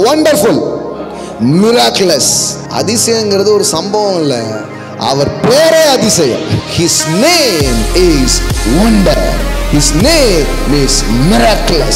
wonderful miraculous அதிசயங்கிறது ஒரு சம்பவம் இல்லை அவர் பேரே அதிசயம் his name is wonder his name is miraculous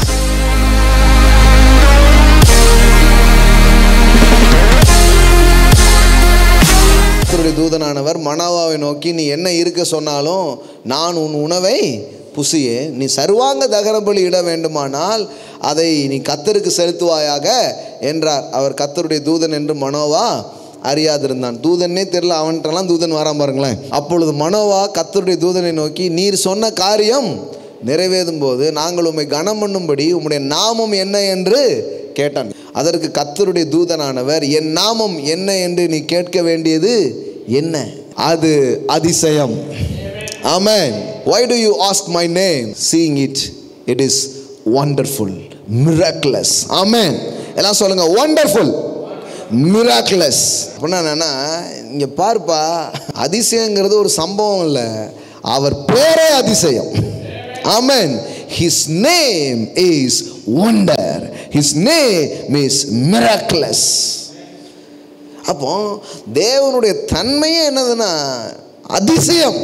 கர்த்தருடைய தூதனானவர் மனாவாவை நோக்கி நீ என்ன இருக்க சொன்னாலும் நான் உன் உணவை புசியே நீ சர்வாங்க தகன பலி இட வேண்டுமானால் அதை நீ கத்தருக்கு செலுத்துவாயாக என்றார் அவர் கத்தருடைய தூதன் என்று மனோவா அறியாதிருந்தான் தூதனே தெரியல அவன்கிட்டலாம் தூதன் வரான் பாருங்களேன் அப்பொழுது மனோவா கத்தருடைய தூதனை நோக்கி நீர் சொன்ன காரியம் நிறைவேறும் போது நாங்கள் உம்மை கனம் பண்ணும்படி உம்முடைய நாமம் என்ன என்று கேட்டான் அதற்கு கத்தருடைய தூதனானவர் என் நாமம் என்ன என்று நீ கேட்க வேண்டியது என்ன அது அதிசயம் ஆமென் why do you ask my name seeing it it is wonderful miraculous ஆமென் எல்லாம் சொல்லுங்க wonderful miraculous அப்படின்னா என்னன்னா இங்க பார்ப்பா அதிசயங்கிறது ஒரு சம்பவம் இல்லை அவர் பேரே அதிசயம் ஆமென் his name is wonder his name is miraculous அப்போ தேவனுடைய தன்மையே என்னதுன்னா அதிசயம்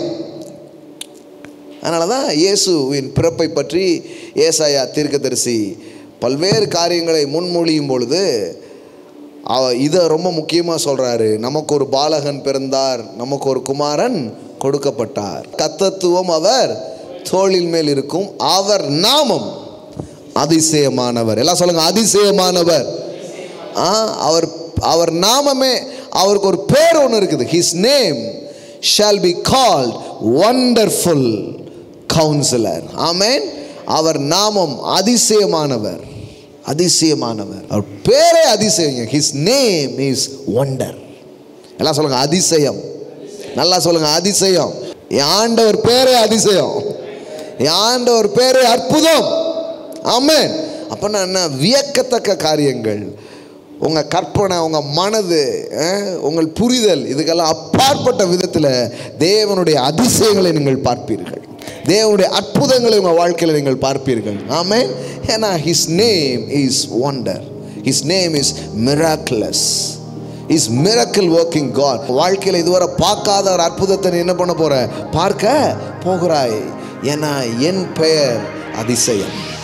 அதனால தான் இயேசுவின் பிறப்பை பற்றி ஏசாயா தீர்க்கதரிசி பல்வேறு காரியங்களை முன்மொழியும் பொழுது அவ இதை ரொம்ப முக்கியமாக சொல்கிறாரு நமக்கு ஒரு பாலகன் பிறந்தார் நமக்கு ஒரு குமாரன் கொடுக்கப்பட்டார் கத்தத்துவம் அவர் தோளில் மேல் இருக்கும் அவர் நாமம் அதிசயமானவர் எல்லாம் சொல்லுங்க அதிசயமானவர் ஆ அவர் அவர் நாமமே அவருக்கு ஒரு பேர் ஒன்று இருக்குது his name shall be called wonderful counsellor ஆமேன் அவர் நாமம் அதிசயமானவர் அதிசயமானவர் அவர் பேரே அதிசயம் ஹிஸ் நேம் இஸ் ஒண்டர் எல்லாம் சொல்லுங்க அதிசயம் நல்லா சொல்லுங்க அதிசயம் என் ஆண்டவர் பேரே அதிசயம் என் ஆண்டவர் பேரே அற்புதம் ஆமென் அப்போனா என்ன வியக்கத்தக்க காரியங்கள் உங்கள் கற்பனை உங்கள் மனது அஹ், உங்கள் புரிதல் இதுக்கெல்லாம் அப்பாற்பட்ட விதத்தில் தேவனுடைய அதிசயங்களை நீங்கள் பார்ப்பீர்கள் தேவனுடைய அற்புதங்களை உங்கள் வாழ்க்கையில் நீங்கள் பார்ப்பீர்கள் ஆமென் ஏன்னா his name is wonder his name is miraculous is miracle working God வாழ்க்கையில் இதுவரை பார்க்காத ஒரு அற்புதத்தை நீ என்ன பண்ண போற பார்க்க போகிறாய் ஏன்னா என் பெயர் அதிசயம்